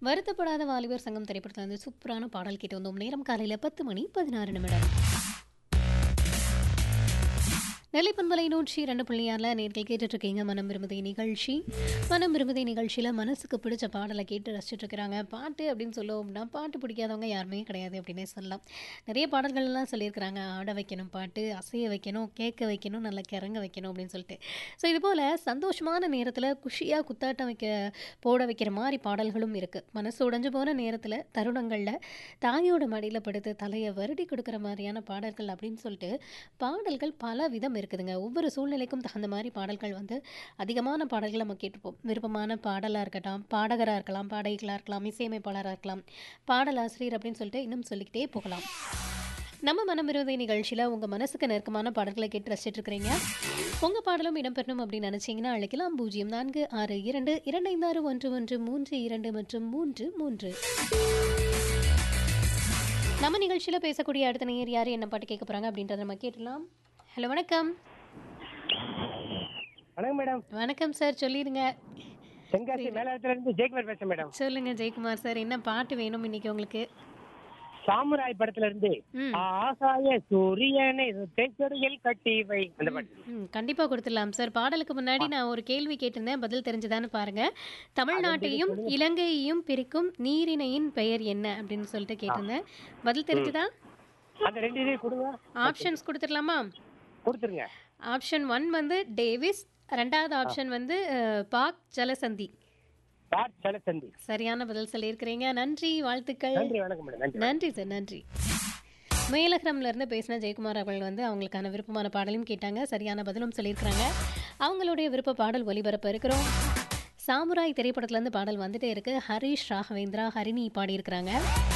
வருத்தப்படாத வாலிபர் சங்கம் திரைப்படத்தில் வந்து சூப்பரான பாடல் கேட்டு வந்தோம் நேரம் காலையில் பத்து மணி பதினாறு நிமிடம் நெல்லை பண்பலை நூற்றி இரண்டு புள்ளியாரில் நேர்கள் கேட்டுட்டு இருக்கீங்க மனம் விரும்புதை நிகழ்ச்சி மனம் விரும்புதை நிகழ்ச்சியில் மனசுக்கு பிடிச்ச பாடலை கேட்டு ரசிச்சுட்டு இருக்கிறாங்க பாட்டு அப்படின்னு சொல்லுவோம்னா பாட்டு பிடிக்காதவங்க யாருமே கிடையாது அப்படின்னே சொல்லலாம் நிறைய பாடல்கள்லாம் சொல்லியிருக்கிறாங்க ஆட வைக்கணும் பாட்டு அசைய வைக்கணும் கேட்க வைக்கணும் நல்லா கிறங்க வைக்கணும் அப்படின்னு சொல்லிட்டு ஸோ இது போல் சந்தோஷமான நேரத்தில் குஷியாக குத்தாட்டம் வைக்க போட வைக்கிற மாதிரி பாடல்களும் இருக்குது மனசு உடைஞ்சு போன நேரத்தில் தருணங்களில் தாயோட மடியில் படுத்து தலையை வருடி கொடுக்குற மாதிரியான பாடல்கள் அப்படின்னு சொல்லிட்டு பாடல்கள் பல விதம் இருக்குதுங்க ஒவ்வொரு சூழ்நிலைக்கும் தகுந்த மாதிரி பாடல்கள் வந்து அதிகமான பாடல்கள் நம்ம கேட்டிருப்போம் விருப்பமான பாடலாக இருக்கட்டும் பாடகராக இருக்கலாம் பாடகிகளாக இருக்கலாம் இசையமைப்பாளராக இருக்கலாம் பாடலாசிரியர் அப்படின்னு சொல்லிட்டு இன்னும் சொல்லிக்கிட்டே போகலாம் நம்ம மனம் விரோதை நிகழ்ச்சியில் உங்கள் மனசுக்கு நெருக்கமான பாடல்களை கேட்டு ரசிச்சிட்டு இருக்கிறீங்க உங்கள் பாடலும் இடம்பெறணும் அப்படின்னு நினச்சிங்கன்னா அழைக்கலாம் பூஜ்ஜியம் நான்கு ஆறு இரண்டு இரண்டு ஐந்து ஆறு ஒன்று ஒன்று மூன்று இரண்டு மற்றும் மூன்று மூன்று நம்ம நிகழ்ச்சியில் பேசக்கூடிய அடுத்த நேயர் யார் என்ன பாட்டு கேட்க போகிறாங்க அப்படின்றத நம்ம கேட்டலாம் ஹலோ வணக்கம் வணக்கம் மேடம் வணக்கம் சார் சொல்லிடுங்க தென்காசி மேலாளத்துல இருந்து ஜெயக்குமார் பேசுறேன் மேடம் சொல்லுங்க ஜெயக்குமார் சார் என்ன பாட்டு வேணும் இன்னைக்கு உங்களுக்கு சாமுராய் படத்துல இருந்து ம் ஆசாய சூரியனை தேச்சொடியில் கட்டி வை அந்த பாட்டு ம் கண்டிப்பாக கொடுத்துடலாம் சார் பாடலுக்கு முன்னாடி நான் ஒரு கேள்வி கேட்டிருந்தேன் பதில் தெரிஞ்சுதான்னு பாருங்க தமிழ்நாட்டையும் இலங்கையையும் பிரிக்கும் நீரிணையின் பெயர் என்ன அப்படின்னு சொல்லிட்டு கேட்டிருந்தேன் பதில் தெரிஞ்சுதா அந்த ரெண்டு இதையும் கொடுங்க ஆப்ஷன்ஸ் கொடுத்துடலாமா கொடுத்துருங்க ஆப்ஷன் ஒன் வந்து டேவிஸ் ரெண்டாவது ஆப்ஷன் வந்து அஹ், பாக் ஜலசந்தி பாட் சலசந்தி சரியான பதில் சொல்லியிருக்கிறீங்க நன்றி வாழ்த்துக்கள் நன்றி வணக்கம் மேடம் நன்றி நன்றி சார் நன்றி மேலகரம்ல இருந்து பேசின ஜெயக்குமார் அவர்கள் வந்து அவங்களுக்கான விருப்பமான பாடலும் கேட்டாங்க சரியான பதிலும் சொல்லியிருக்கிறாங்க அவங்களுடைய விருப்ப பாடல் ஒலிபரப்ப இருக்கிறோம் சாமுராய் திரைப்படத்துல இருந்து பாடல் வந்துட்டே இருக்கு ஹரிஷ் ராகவேந்திரா ஹரிணி பாடியிருக்கிறாங்க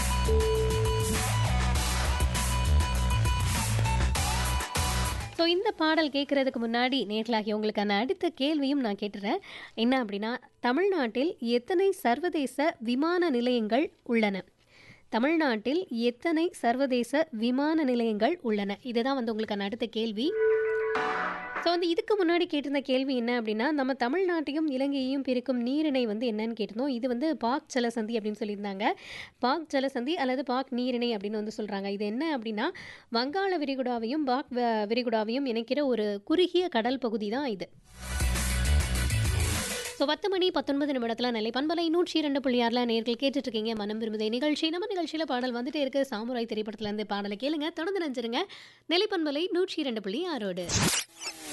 ஸோ இந்த பாடல் கேட்குறதுக்கு முன்னாடி நேர்களாகி உங்களுக்கான அடுத்த கேள்வியும் நான் கேட்டுறேன் என்ன அப்படின்னா தமிழ்நாட்டில் எத்தனை சர்வதேச விமான நிலையங்கள் உள்ளன தமிழ்நாட்டில் எத்தனை சர்வதேச விமான நிலையங்கள் உள்ளன இதுதான் வந்து உங்களுக்கான அடுத்த கேள்வி ஸோ வந்து இதுக்கு முன்னாடி கேட்டிருந்த கேள்வி என்ன அப்படின்னா நம்ம தமிழ்நாட்டையும் இலங்கையையும் பிரிக்கும் நீரிணை வந்து என்னன்னு கேட்டிருந்தோம் இது வந்து பாக் ஜலசந்தி அப்படின்னு சொல்லியிருந்தாங்க பாக் ஜலசந்தி அல்லது பாக் நீரிணை அப்படின்னு வந்து சொல்கிறாங்க இது என்ன அப்படின்னா வங்காள விரிகுடாவையும் பாக் வ- விரிகுடாவையும் இணைக்கிற ஒரு குறுகிய கடல் பகுதி தான் இது ஸோ பத்து மணி பத்தொன்பது நிமிடத்தில் நெல்லை பண்பலை நூற்றி இரண்டு புள்ளி ஆறில் நேர்கள் கேட்டுட்டு இருக்கீங்க மனம் விரும்புதை நிகழ்ச்சி நம்ம நிகழ்ச்சியில் பாடல் வந்துட்டே இருக்கு சாமுராய் திரைப்படத்துல இருந்து பாடலை கேளுங்க தொடர்ந்து நினைச்சிருங்க நெல்லை பண்பலை நூற்றி இரண்டு புள்ளி ஆறோடு